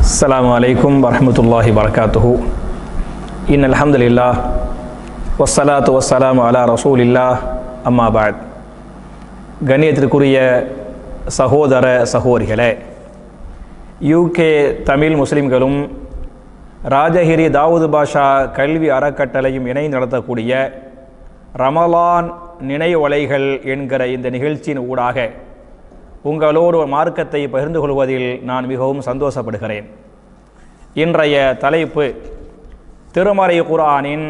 السلام عليكم ورحمة الله وبركاته إن الحمد لله والصلاة والسلام على رسول الله أما بعد கண்ணியத்திற்குரிய சகோதர சகோதரிகளே யூகே தமிழ் முஸ்லிம்களும் ராஜகிரி தாவூது பாஷா கல்வி அறக்கட்டளையும் இணைந்து நடத்தக்கூடிய ரமலான் நினைவலைகள் என்கிற இந்த நிகழ்ச்சியின் ஊடாக உங்களோடு ஒரு மார்க்கத்தை பகிர்ந்து கொள்வதில் நான் மிகவும் சந்தோஷப்படுகிறேன் இன்றைய தலைப்பு திருமறை குர்ஆனின்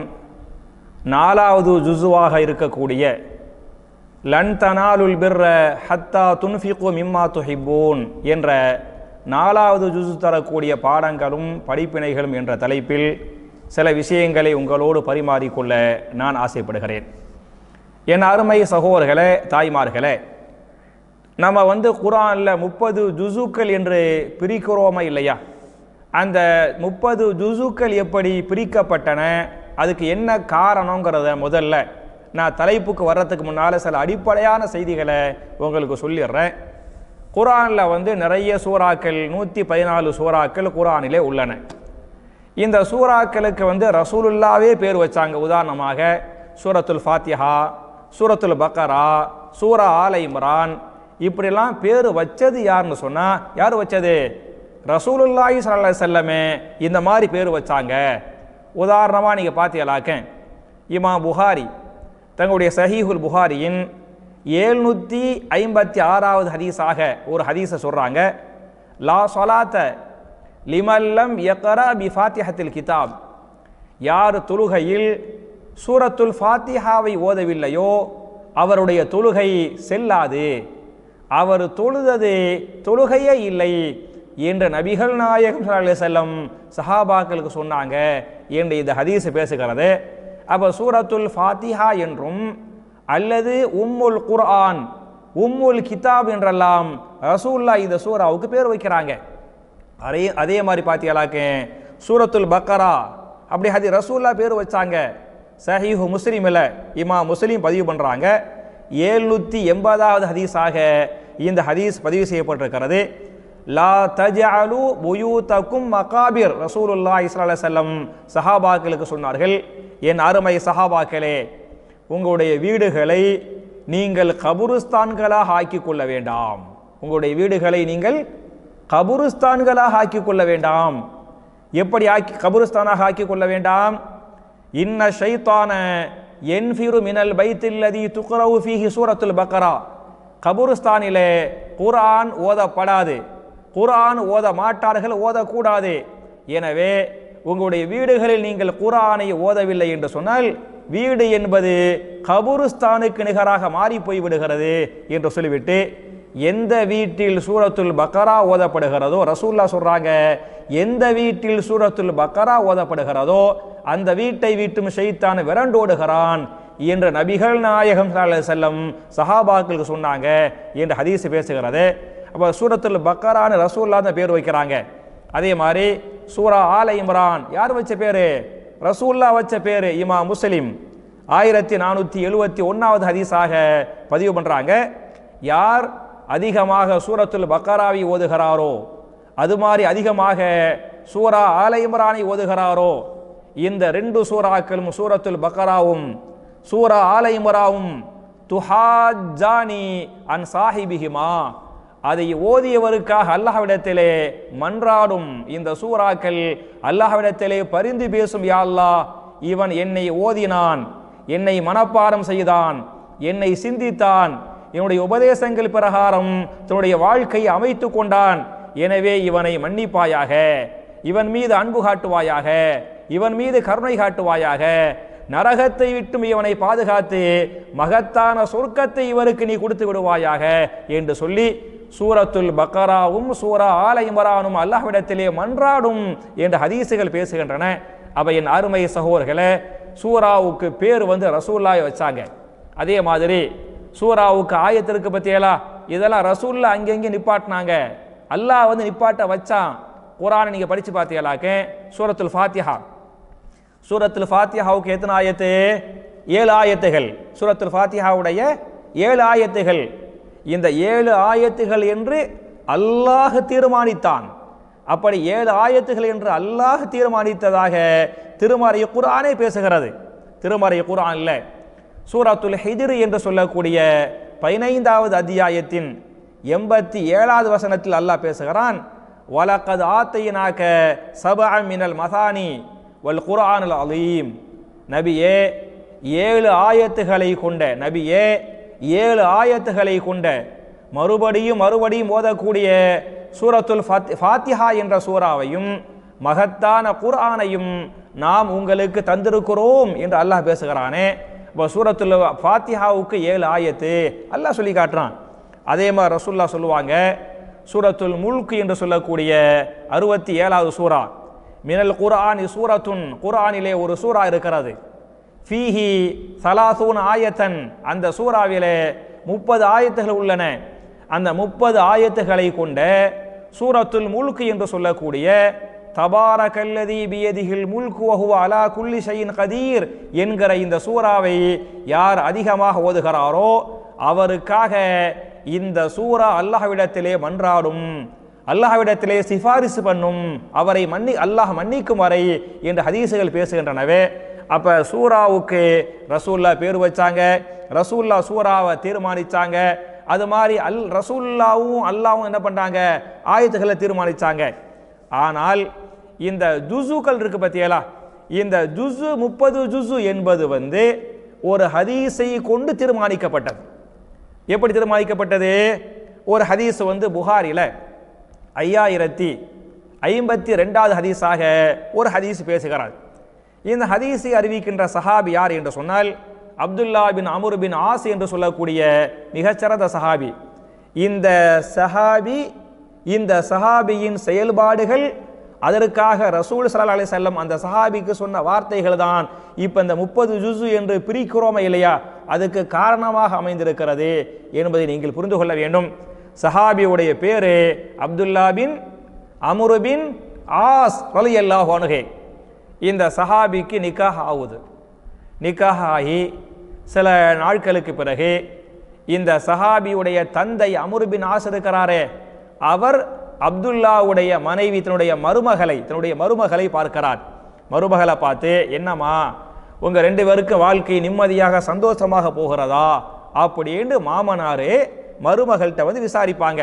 நாலாவது ஜுசுவாக இருக்கக்கூடிய லன் தனாலுல் பிர்ர ஹத்தா துன்ஃபிகு மிம்மா துஹிப்பூன் என்ற நாலாவது ஜுசு தரக்கூடிய பாடங்களும் படிப்பினைகளும் என்ற தலைப்பில் சில விஷயங்களை உங்களோடு பரிமாறிக்கொள்ள நான் ஆசைப்படுகிறேன் என் அருமை சகோதரர்களே தாய்மார்களே நம்ம வந்து குரானில் முப்பது ஜுசுக்கள் என்று பிரிக்கிறோமா இல்லையா அந்த முப்பது ஜுசுக்கள் எப்படி பிரிக்கப்பட்டன அதுக்கு என்ன காரணங்கிறத முதல்ல நான் தலைப்புக்கு வர்றதுக்கு முன்னால் சில அடிப்படையான செய்திகளை உங்களுக்கு சொல்லிடுறேன் குரானில் வந்து நிறைய சூறாக்கள் நூற்றி பதினாலு சூறாக்கள் குரானிலே உள்ளன இந்த சூறாக்களுக்கு வந்து ரசூலுல்லாவே பேர் வச்சாங்க உதாரணமாக சூரத்துல் ஃபாத்திஹா சூரத்துல் பக்கரா சூரா ஆல இம்ரான் இப்படிலாம் பேர் வச்சது யாருன்னு சொன்னால் யார் வச்சது ரசூலுல்லாஹி சல்லா செல்லமே இந்த மாதிரி பேர் வச்சாங்க உதாரணமாக நீங்கள் பார்த்தீங்களாக்க இமா புகாரி தங்களுடைய சஹீஹுல் புகாரியின் ஏழ்நூற்றி ஐம்பத்தி ஆறாவது ஹதீஸாக ஒரு ஹதீஸை சொல்கிறாங்க லா சொலாத்த லிமல்லம் யக்கரா பி ஃபாத்திஹத்தில் கிதாப் யார் தொழுகையில் சூரத்துல் ஃபாத்திஹாவை ஓதவில்லையோ அவருடைய தொழுகை செல்லாது அவர் தொழுதது தொழுகையே இல்லை என்று நபிகள் நாயகம் அலி செல்லம் சஹாபாக்களுக்கு சொன்னாங்க என்று இந்த ஹதீஸ் பேசுகிறது அப்போ சூரத்துல் ஃபாத்திஹா என்றும் அல்லது உம்முல் குர்ஆன் உம்முல் கிதாப் என்றெல்லாம் ரசூல்லா இந்த சூராவுக்கு பேர் வைக்கிறாங்க அதே அதே மாதிரி பார்த்தீங்களாக்க சூரத்துல் பக்கரா அப்படி ஹதி ரசூல்லா பேர் வச்சாங்க சஹீஹு முஸ்லீமில் இமா முஸ்லீம் பதிவு பண்ணுறாங்க ஏழ்நூற்றி எண்பதாவது ஹதீஸாக இந்த ஹதீஸ் பதிவு செய்யப்பட்டிருக்கிறது லா தஜாலு புயூதக்கும் மகாபிர் ரசூலுல்லா இஸ்லா செல்லம் சஹாபாக்களுக்கு சொன்னார்கள் என் அருமை சஹாபாக்களே உங்களுடைய வீடுகளை நீங்கள் கபுருஸ்தான்களாக ஆக்கி கொள்ள வேண்டாம் உங்களுடைய வீடுகளை நீங்கள் கபுருஸ்தான்களாக ஆக்கி கொள்ள வேண்டாம் எப்படி ஆக்கி கபுருஸ்தானாக ஆக்கி கொள்ள வேண்டாம் இன்ன ஷைத்தான என்ஃபிரு மினல் பைத்தில்லதி துக்ரவு ஃபீஹி சூரத்துல் பக்கரா கபுருஸ்தானிலே குர்ஆன் ஓதப்படாது குர்ஆன் ஓத மாட்டார்கள் ஓதக்கூடாது எனவே உங்களுடைய வீடுகளில் நீங்கள் குர்ஆனை ஓதவில்லை என்று சொன்னால் வீடு என்பது கபுருஸ்தானுக்கு நிகராக மாறி போய்விடுகிறது என்று சொல்லிவிட்டு எந்த வீட்டில் சூரத்துல் பக்கரா ஓதப்படுகிறதோ ரசூல்லா சொல்றாங்க எந்த வீட்டில் சூரத்துல் பக்கரா ஓதப்படுகிறதோ அந்த வீட்டை வீட்டும் ஷைத்தான் விரண்டோடுகிறான் என்று நபிகள் நாயகம் செல்லம் சஹாபாக்களுக்கு சொன்னாங்க என்று ஹதீஸ் பேசுகிறது அப்போ சூரத்துல் பக்கரான்னு ரசூல்லா தான் பேர் வைக்கிறாங்க அதே மாதிரி சூரா ஆல இம்ரான் யார் வச்ச பேரு ரசூல்லா வச்ச பேரு இமா முஸ்லிம் ஆயிரத்தி நானூற்றி எழுபத்தி ஒன்றாவது ஹதீஸாக பதிவு பண்ணுறாங்க யார் அதிகமாக சூரத்துல் பக்கராவை ஓதுகிறாரோ அது மாதிரி அதிகமாக சூரா ஆல இம்ரானை ஓதுகிறாரோ இந்த ரெண்டு சூறாக்களும் சூரத்துல் பக்கராவும் சூரா ஆல இம்ராவும் துஹாஜானி அன் சாஹிபிஹிமா அதை ஓதியவருக்காக அல்லாஹ்விடத்திலே மன்றாடும் இந்த சூறாக்கள் அல்லாஹ்விடத்திலே பரிந்து பேசும் யா அல்லாஹ் இவன் என்னை ஓதினான் என்னை மனப்பாடம் செய்தான் என்னை சிந்தித்தான் என்னுடைய உபதேசங்கள் பிரகாரம் தன்னுடைய வாழ்க்கையை அமைத்து கொண்டான் எனவே இவனை மன்னிப்பாயாக இவன் மீது அன்பு காட்டுவாயாக இவன் மீது கருணை காட்டுவாயாக நரகத்தை விட்டும் இவனை பாதுகாத்து மகத்தான சொர்க்கத்தை இவருக்கு நீ கொடுத்து விடுவாயாக என்று சொல்லி சூரத்துல் பக்கராவும் சூரா ஆல இமரானும் அல்லாஹ்விடத்திலே மன்றாடும் என்ற ஹதீசுகள் பேசுகின்றன அவை என் அருமை சகோதரர்களே சூராவுக்கு பேர் வந்து ரசூல்லாய் வச்சாங்க அதே மாதிரி சூராவுக்கு ஆயத்திற்கு பற்றியலா இதெல்லாம் ரசூல்லா அங்கங்கே நிப்பாட்டினாங்க அல்லாஹ் வந்து நிப்பாட்ட வச்சான் குரானை நீங்கள் படித்து பார்த்தீங்களாக்க சூரத்துல் ஃபாத்திஹா சூரத்துல் ஃபாத்தியாவுக்கு எத்தனை ஆயத்து ஏழு ஆயத்துகள் சூரத்துல் ஃபாத்தியாவுடைய ஏழு ஆயத்துகள் இந்த ஏழு ஆயத்துகள் என்று அல்லாஹ் தீர்மானித்தான் அப்படி ஏழு ஆயத்துகள் என்று அல்லாஹ் தீர்மானித்ததாக திருமறை குர்ஆனே பேசுகிறது திருமறை குர்ஆன்ல சூரத்துல் ஹிஜ்ர் என்று சொல்லக்கூடிய பதினைந்தாவது அத்தியாயத்தின் எண்பத்தி ஏழாவது வசனத்தில் அல்லாஹ் பேசுகிறான் வலக்கது ஆத்தையினாக்க சபஅ மினல் மசானி வல் குர்ஆனுல் அலீம் நபியே ஏழு ஆயத்துகளை கொண்ட நபியே ஏழு ஆயத்துகளை கொண்ட மறுபடியும் மறுபடியும் ஓதக்கூடிய சூரத்துல் ஃபாத்தி- ஃபாத்திஹா என்ற சூறாவையும் மகத்தான குர்ஆனையும் நாம் உங்களுக்கு தந்திருக்கிறோம் என்று அல்லாஹ் பேசுகிறானே இப்போ சூரத்துல் ஃபாத்திஹாவுக்கு ஏழு ஆயத்து அல்லாஹ் சொல்லி காட்டுறான் அதே மாதிரி ரசூல்லா சொல்லுவாங்க சூரத்துல் முல்க் என்று சொல்லக்கூடிய அறுபத்தி ஏழாவது சூரா மினல் குர்ஆன் சூரத்துன் குர்ஆனிலே ஒரு சூரா இருக்கிறது ஃபீஹி சலாசூன் ஆயத்தன் அந்த சூறாவிலே முப்பது ஆயத்துகள் உள்ளன அந்த முப்பது ஆயத்துகளை கொண்ட சூரத்துல் முல்க் என்று சொல்லக்கூடிய தபாரகல்லதி பியதிகில் முல்கு வஹுவ அலா குல்லி ஷையின் கதீர் என்கிற இந்த சூறாவை யார் அதிகமாக ஓதுகிறாரோ அவருக்காக இந்த சூரா அல்லாஹ்விடத்திலே மன்றாடும் அல்லாஹ்விடத்திலே சிபாரிசு பண்ணும் அவரை மன்னி அல்லாஹ் மன்னிக்கும் வரை என்று ஹதீசுகள் பேசுகின்றனவே அப்ப சூராவுக்கு ரசூல்லா பேர் வச்சாங்க ரசூல்லா சூராவை தீர்மானிச்சாங்க அது மாதிரி அல் ரசூல்லாவும் அல்லாவும் என்ன பண்றாங்க ஆயத்துக்களை தீர்மானிச்சாங்க ஆனால் இந்த ஜுசுக்கள் இருக்கு பத்தியலா இந்த ஜுசு முப்பது ஜுசு என்பது வந்து ஒரு ஹதீஸை கொண்டு தீர்மானிக்கப்பட்டது எப்படி தீர்மானிக்கப்பட்டது ஒரு ஹதீஸ் வந்து புகாரில ஐயாயிரத்தி ஐம்பத்தி ரெண்டாவது ஹதீஸாக ஒரு ஹதீஸ் பேசுகிறார் இந்த ஹதீஸை அறிவிக்கின்ற சஹாபி யார் என்று சொன்னால் Abdullah bin Amr bin Aas என்று சொல்லக்கூடிய மிகச்சிறந்த சஹாபி இந்த சஹாபி இந்த சஹாபியின் செயல்பாடுகள் அதற்காக ரசூல் சல்லா அலி செல்லம் அந்த சஹாபிக்கு சொன்ன வார்த்தைகள் தான் இப்போ இந்த முப்பது ஜுசு என்று பிரிக்கிறோமே இல்லையா அதுக்கு காரணமாக அமைந்திருக்கிறது என்பதை நீங்கள் புரிந்து கொள்ள வேண்டும் சஹாபியுடைய பேரு அப்துல்லா பின் அமுரு பின் ஆஸ் ரலியல்லாஹு அன்ஹு இந்த சஹாபிக்கு நிக்காஹ் ஆகுது நிக்காஹ் ஆகி சில நாட்களுக்கு பிறகு இந்த சஹாபியுடைய தந்தை அமுர் பின் ஆஸ் இருக்கிறாரே அவர் அப்துல்லாவுடைய மனைவி தன்னுடைய மருமகளை தன்னுடைய மருமகளை பார்க்கிறார் மருமகளை பார்த்து என்னம்மா உங்க ரெண்டு பேருக்கு வாழ்க்கை நிம்மதியாக சந்தோஷமாக போகிறதா அப்படின்னு மாமனாரே மருமகள்கிட்ட வந்து விசாரிப்பாங்க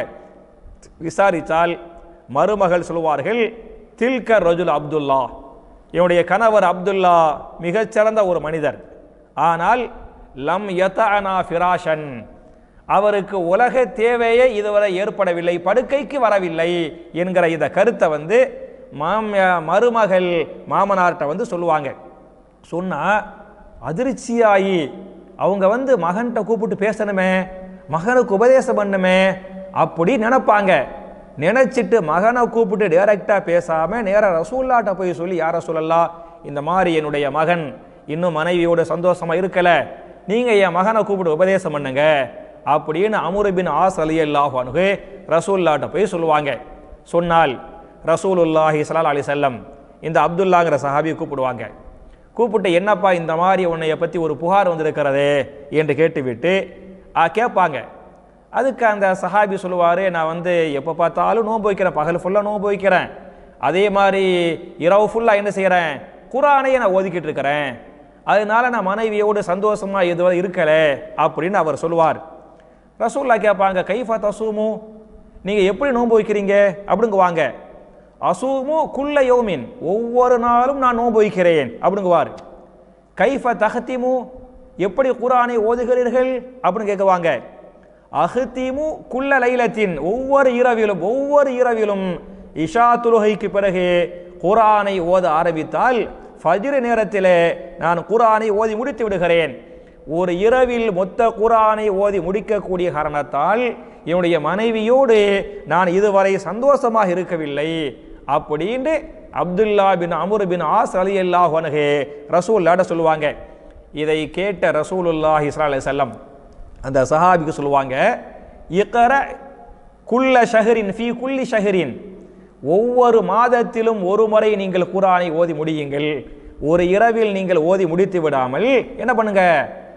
விசாரித்தால் மருமகள் சொல்வார்கள் தில்க ரஜுல் அப்துல்லா என்னுடைய கணவர் அப்துல்லா மிகச்சிறந்த ஒரு மனிதர் ஆனால் லம் யதஅனா ஃபிராஷன் அவருக்கு உலக தேவையே இதுவரை ஏற்படவில்லை படுக்கைக்கு வரவில்லை என்கிற இந்த கருத்தை வந்து மாம் மருமகள் மாமனார்கிட்ட வந்து சொல்லுவாங்க சொன்னா அதிர்ச்சியாகி அவங்க வந்து மகன்கிட்ட கூப்பிட்டு பேசணுமே மகனுக்கு உபதேசம் பண்ணுமே அப்படி நினைப்பாங்க நினைச்சிட்டு மகனை கூப்பிட்டு டைரக்டா பேசாம நேரா ரசூல்லாட்ட போய் சொல்லி யார சொல்லலாம் இந்த மாதிரி என்னுடைய மகன் இன்னும் மனைவியோட சந்தோஷமா இருக்கல நீங்க என் மகனை கூப்பிட்டு உபதேசம் பண்ணுங்க அப்படின்னு அமுருபின் ஆஸ் அலி அல்லாஹ் அனுகு ரசூல்லாட்ட போய் சொல்லுவாங்க சொன்னால் ரசூலுல்லாஹி ஸல்லல்லாஹு அலைஹி வஸல்லம் இந்த அப்துல்லாங்கிற சஹாபியை கூப்பிடுவாங்க கூப்பிட்டு என்னப்பா இந்த மாதிரி உன்னைய பற்றி ஒரு புகார் வந்திருக்கிறதே என்று கேட்டுவிட்டு ஆ கேட்பாங்க அதுக்கு அந்த சஹாபி சொல்லுவார் நான் வந்து எப்போ பார்த்தாலும் நோன்பு வைக்கிறேன் பகல் ஃபுல்லாக நோன்பு வைக்கிறேன் அதே மாதிரி இரவு ஃபுல்லாக என்ன செய்கிறேன் குரானையே நான் ஒதுக்கிட்டு இருக்கிறேன் அதனால நான் மனைவியோடு சந்தோஷமா எதுவும் இருக்கலை அப்படின்னு அவர் சொல்லுவார் ரசூல்லா கேட்பாங்க கைஃபா தசூமு நீங்கள் எப்படி நோன்பு வைக்கிறீங்க அப்படிங்குவாங்க அசூமு குல்ல யோமின் ஒவ்வொரு நாளும் நான் நோன்பு வைக்கிறேன் அப்படிங்குவார் கைஃப தஹத்திமு எப்படி குரானை ஓதுகிறீர்கள் அப்படின்னு கேட்குவாங்க அஹ்திமு குல்ல லைலத்தின் ஒவ்வொரு இரவிலும் ஒவ்வொரு இரவிலும் இஷா தொழுகைக்கு பிறகு குரானை ஓத ஆரம்பித்தால் ஃபஜ்ர் நேரத்திலே நான் குரானை ஓதி முடித்து விடுகிறேன் ஒரு இரவில் மொத்த குரானை ஓதி முடிக்கக்கூடிய காரணத்தால் என்னுடைய மனைவியோடு நான் இதுவரை சந்தோஷமாக இருக்கவில்லை அப்படின்னு Abdullah bin Amr bin Aas அலி அல்லாஹ் அனுகே ரசூல்லாட சொல்லுவாங்க இதை கேட்ட ரசூலுல்லாஹி ஸல்லல்லாஹு அலைஹி வஸல்லம் அந்த சஹாபிக்கு சொல்லுவாங்க இக்கர குல்ல ஷஹரின் ஃபி குல்லி ஷஹரின் ஒவ்வொரு மாதத்திலும் ஒரு முறை நீங்கள் குரானை ஓதி முடியுங்கள் ஒரு இரவில் நீங்கள் ஓதி முடித்து விடாமல் என்ன பண்ணுங்க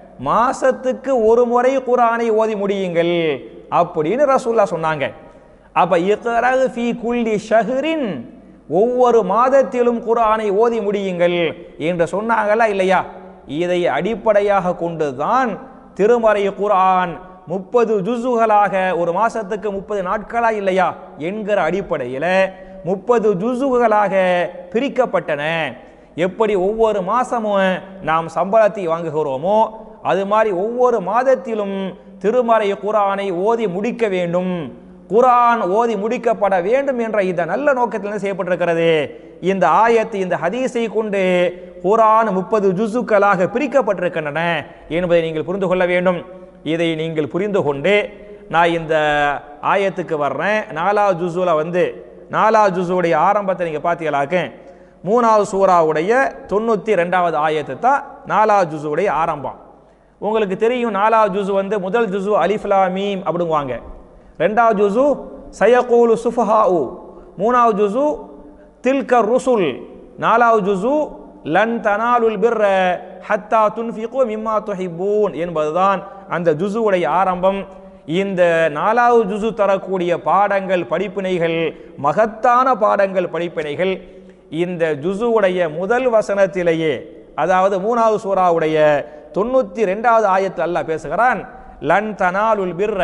மாசத்துக்கு ஒரு முறை குரானை ஓதி முடியுங்கள் அப்படின்னு ரசூல்லா சொன்னாங்க அப்ப இக்ரகு ஃபீ குல்லி ஷஹ்ரின் ஒவ்வொரு மாதத்திலும் குர்ஆனை ஓதி முடியுங்கள் என்று சொன்னாங்களா இல்லையா இதை அடிப்படையாக கொண்டுதான் திருமறை குர்ஆன் முப்பது ஜுசுகளாக ஒரு மாசத்துக்கு முப்பது நாட்களா இல்லையா என்கிற அடிப்படையில் முப்பது ஜுசுகளாக பிரிக்கப்பட்டன எப்படி ஒவ்வொரு மாசமும் நாம் சம்பளத்தை வாங்குகிறோமோ அது மாதிரி ஒவ்வொரு மாதத்திலும் திருமறை குர்ஆனை ஓதி முடிக்க வேண்டும் குர்ஆன் ஓதி முடிக்கப்பட வேண்டும் என்ற இந்த நல்ல நோக்கத்தில் என்ன செய்யப்பட்டிருக்கிறது இந்த ஆயத்து இந்த ஹதீஸை கொண்டு குர்ஆன் முப்பது ஜுசுக்களாக பிரிக்கப்பட்டிருக்கின்றன என்பதை நீங்கள் புரிந்து கொள்ள வேண்டும் இதை நீங்கள் புரிந்து கொண்டு நான் இந்த ஆயத்துக்கு வர்றேன் நாலாவது ஜுசுல வந்து நாலாவது ஜுசுவுடைய ஆரம்பத்தை நீங்கள் பார்த்தீங்களாக்க மூணாவது சூறாவுடைய தொண்ணூற்றி ரெண்டாவது ஆயத்து தான் நாலாவது ஜுசுவுடைய ஆரம்பம் உங்களுக்கு தெரியும் நாலாவது ஜுசு வந்து முதல் ஜுசு அலிஃப்லா மீம் அப்படிங்குவாங்க ரெண்டாவது ஜுசு சயகூலு சுஃபஹாஉ மூணாவது ஜுசு தில்க ருசுல் நாலாவது ஜுசு லன் தனாலுல் பிர்ர ஹத்தா துன்ஃபிகு மிம்மா துஹிப்பூன் என்பதுதான் அந்த ஜுசுவுடைய ஆரம்பம் இந்த நாலாவது ஜுசு தரக்கூடிய பாடங்கள் படிப்பினைகள் மகத்தான பாடங்கள் படிப்பினைகள் இந்த ஜுசுவுடைய முதல் வசனத்திலேயே அதாவது மூணாவது சூறாவுடைய தொண்ணூத்தி ரெண்டாவது ஆயத்தில் அல்லாஹ் பேசுகிறான் லன் தனாலுல் பிர்ர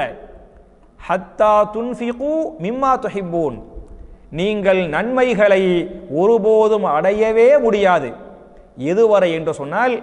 ஹத்தா துன்ஃபிகு மிம்மா துஹிப்பூன் நீங்கள் நன்மைகளை ஒருபோதும் அடையவே முடியாது எதுவரை என்று சொன்னால்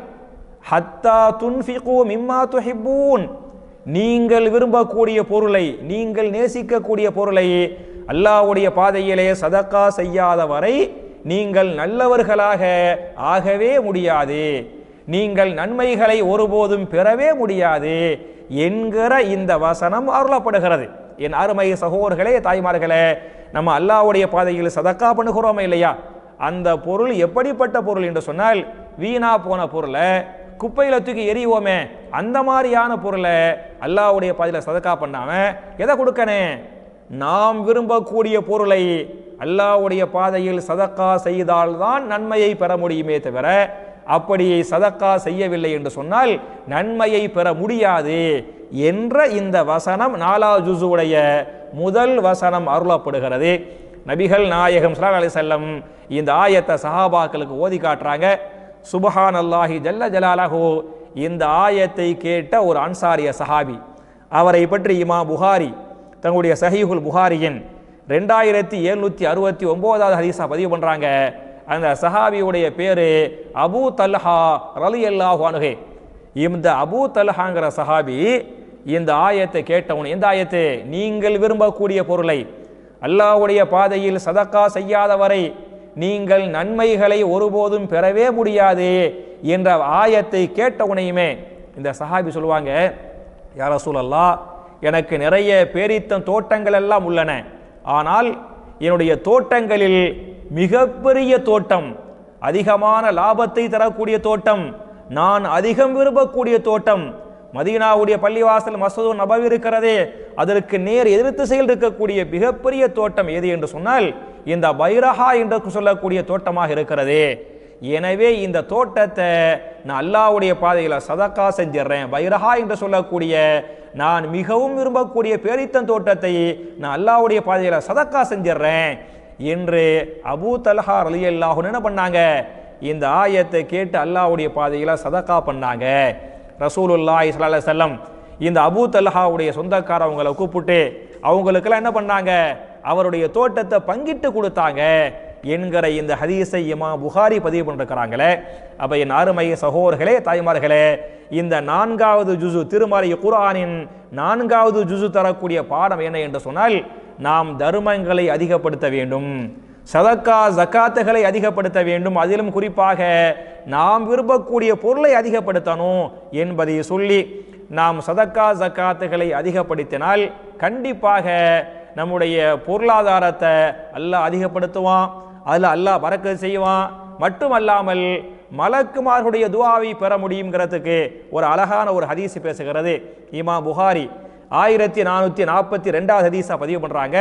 ஹத்தா துன்ஃபிகு மிம்மா துஹிப்பூன் நீங்கள் விரும்பக்கூடிய பொருளை நீங்கள் நேசிக்கக்கூடிய பொருளை அல்லாஹ்வுடைய பாதையிலே சதக்கா செய்யாத வரை நீங்கள் நல்லவர்களாக ஆகவே முடியாது நீங்கள் நன்மைகளை ஒருபோதும் பெறவே முடியாது என்கிற இந்த வசனம் அருளப்படுகிறது என் அருமை சகோதரர்களே தாய்மார்களே நம்ம அல்லாஹ்வுடைய பாதையில் சதக்கா பண்ணுகிறோமா இல்லையா அந்த பொருள் எப்படிப்பட்ட பொருள் என்று சொன்னால் வீணா போன பொருளை குப்பையில தூக்கி எறிவோமே அந்த மாதிரியான பொருளை அல்லாஹ்வுடைய பாதையில் சதக்கா பண்ணாம எதை கொடுக்கணும் நாம் விரும்பக்கூடிய பொருளை அல்லாஹ்வுடைய பாதையில் சதக்கா செய்தால்தான் நன்மையை பெற முடியுமே தவிர அப்படி சதக்கா செய்யவில்லை என்று சொன்னால் நன்மையை பெற முடியாது என்ற இந்த வசனம் நாலாவது ஜுசுவுடைய முதல் வசனம் அருளப்படுகிறது நபிகள் நாயகம் ஸல்லல்லாஹு அலைஹி வஸல்லம் இந்த ஆயத்தை சஹாபாக்களுக்கு ஓதி காட்டுறாங்க சுபஹான் அல்லாஹி ஜல்ல ஜலாலஹு இந்த ஆயத்தை கேட்ட ஒரு அன்சாரிய சஹாபி அவரை பற்றி இமா புகாரி தங்களுடைய சஹீஹுல் புகாரியின் ரெண்டாயிரத்தி எழுநூத்தி அறுபத்தி ஒன்பதாவது ஹதீஸா பதிவு பண்றாங்க அந்த சஹாபியுடைய பேரு அபூ தல்ஹா ரலி அல்லாஹு அனுகே இந்த அபூ தல்ஹாங்கிற சஹாபி இந்த ஆயத்தை கேட்டவன் இந்த ஆயத்து நீங்கள் விரும்பக்கூடிய பொருளை அல்லாஹ்வுடைய பாதையில் சதக்கா செய்யாதவரை நீங்கள் நன்மைகளை ஒருபோதும் பெறவே முடியாது என்ற ஆயத்தை கேட்டவுனையுமே இந்த சஹாபி சொல்லுவாங்க யார சூழல்லா எனக்கு நிறைய பேரித்தம் தோட்டங்கள் எல்லாம் உள்ளன ஆனால் என்னுடைய தோட்டங்களில் மிகப்பெரிய தோட்டம் அதிகமான லாபத்தை தரக்கூடிய தோட்டம் நான் அதிகம் விரும்பக்கூடிய தோட்டம் மதீனாவுடைய பள்ளிவாசல் மசூது நபவி இருக்கிறதே அதற்கு நேர் எதிர் திசையில் இருக்கக்கூடிய மிகப்பெரிய தோட்டம் எது என்று சொன்னால் இந்த பைரஹா என்று சொல்லக்கூடிய தோட்டமாக இருக்கிறதே எனவே இந்த தோட்டத்தை நான் அல்லாஹ்வுடைய பாதையில் சதக்கா செஞ்சிடுறேன் பைரஹா என்று சொல்லக்கூடிய நான் மிகவும் விரும்பக்கூடிய பேரித்தன் தோட்டத்தை நான் அல்லாஹ்வுடைய பாதையில் சதக்கா செஞ்சிடுறேன் என்று அபூ தல்ஹா அலி அல்லாஹு என்ன பண்ணாங்க இந்த ஆயத்தை கேட்டு அல்லாஹ்வுடைய பாதையில் சதக்கா பண்ணாங்க ரசூலுல்லாஹி ஸல்லல்லாஹு அலைஹி வஸல்லம் இந்த அபூ தல்ஹாவுடைய சொந்தக்காரவங்களை கூப்பிட்டு அவங்களுக்கெல்லாம் என்ன பண்ணாங்க அவருடைய தோட்டத்தை பங்கிட்டு கொடுத்தாங்க என்கிற இந்த ஹதீஸை இமா புகாரி பதிவு பண்ணிருக்கிறாங்களே அப்ப என் அருமை சகோதரர்களே தாய்மார்களே இந்த நான்காவது ஜுசு திருமறை குர்ஆனின் நான்காவது ஜுசு தரக்கூடிய பாடம் என்ன என்று சொன்னால் நாம் தர்மங்களை அதிகப்படுத்த வேண்டும் சதக்கா ஜக்காத்துகளை அதிகப்படுத்த வேண்டும் அதிலும் குறிப்பாக நாம் விரும்பக்கூடிய பொருளை அதிகப்படுத்தணும் என்பதை சொல்லி நாம் சதக்கா ஜக்காத்துகளை அதிகப்படுத்தினால் கண்டிப்பாக நம்முடைய பொருளாதாரத்தை அல்லாஹ் அதிகப்படுத்துவான் அதில் அல்லாஹ் பறக்க செய்வான் மட்டுமல்லாமல் மலக்குமார்களுடைய துவாவை பெற முடியுங்கிறதுக்கு ஒரு அழகான ஒரு ஹதீஸ் பேசுகிறது இமா புகாரி ஆயிரத்தி நானூற்றி நாற்பத்தி ரெண்டாவது ஹதீஸா பதிவு பண்ணுறாங்க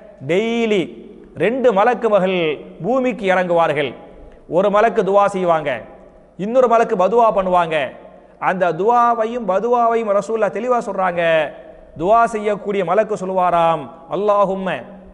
டெய்லி ரெண்டு மலக்கு மகள் பூமிக்கு இறங்குவார்கள் ஒரு மலக்கு துவா செய்வாங்க இன்னொரு மலக்கு பதுவா பண்ணுவாங்க அந்த துவாவையும் பதுவாவையும் ரசூல்லா தெளிவாக சொல்றாங்க துவா செய்யக்கூடிய மலக்கு சொல்லுவாராம் அல்லாஹும்ம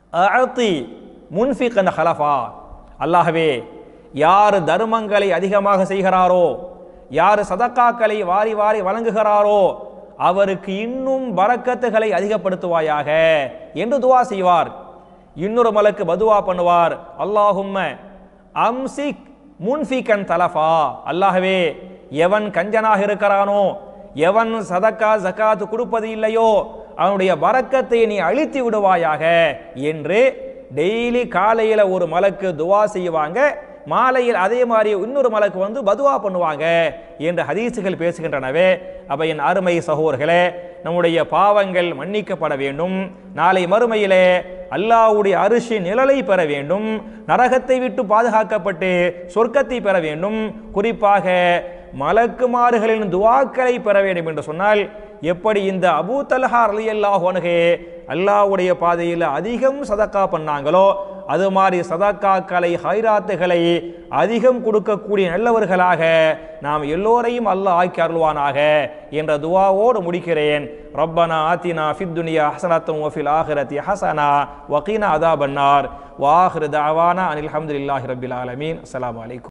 அஅத்தி முன்ஃபிகன் ஹலஃபா அல்லாஹ்வே யார் தர்மங்களை அதிகமாக செய்கிறாரோ யார் சதக்காக்களை வாரி வாரி வழங்குகிறாரோ அவருக்கு இன்னும் பரக்கத்துகளை அதிகப்படுத்துவாயாக என்று துவா செய்வார் இன்னொரு மலக்கு பதுவா பண்ணுவார் அல்லாஹும்ம அம்சிக் முன்ஃபிகன் தலஃபா அல்லாஹ்வே எவன் கஞ்சனாக இருக்கிறானோ எவன் சதக்கா ஜகாத்து கொடுப்பது இல்லையோ அவனுடைய பரக்கத்தை நீ அழித்து விடுவாயாக என்று டெய்லி காலையில ஒரு மலக்கு துவா செய்வாங்க மாலையில் அதே மாதிரி இன்னொரு மலக்கு வந்து பதுவா பண்ணுவாங்க என்று ஹதீசுகள் பேசுகின்றனவே அப்ப என் அருமை சகோதரர்களே நம்முடைய பாவங்கள் மன்னிக்கப்பட வேண்டும் நாளை மறுமையிலே அல்லாஹ்வுடைய அரிசி நிழலை பெற வேண்டும் நரகத்தை விட்டு பாதுகாக்கப்பட்டு சொர்க்கத்தை பெற வேண்டும் குறிப்பாக மலக்குமாறுகளின் துவாக்களை பெற வேண்டும் என்று சொன்னால் எப்படி இந்த அபூ தல்ஹா ரலியல்லாஹு அன்ஹு அல்லாஹ்வுடைய பாதையில் அதிகம் சதக்கா பண்ணாங்களோ அது மாதிரி சதக்காக்களை ஹைராத்துகளை அதிகம் கொடுக்கக்கூடிய நல்லவர்களாக நாம் எல்லோரையும் அல்லாஹ் ஆக்கி அருள்வானாக என்ற துவாவோடு முடிக்கிறேன் ரப்பனா ஆத்தினா ஃபித் துனியா ஹசனத்தும் வஃபில் ஆஹிரத்தி ஹசனா வகீனா அதாபன்னார் வாஹிரு தாவானா அனில் அஹமதுல்லாஹி ரபில் ஆலமீன் அஸ்ஸலாமு அலைக்கும்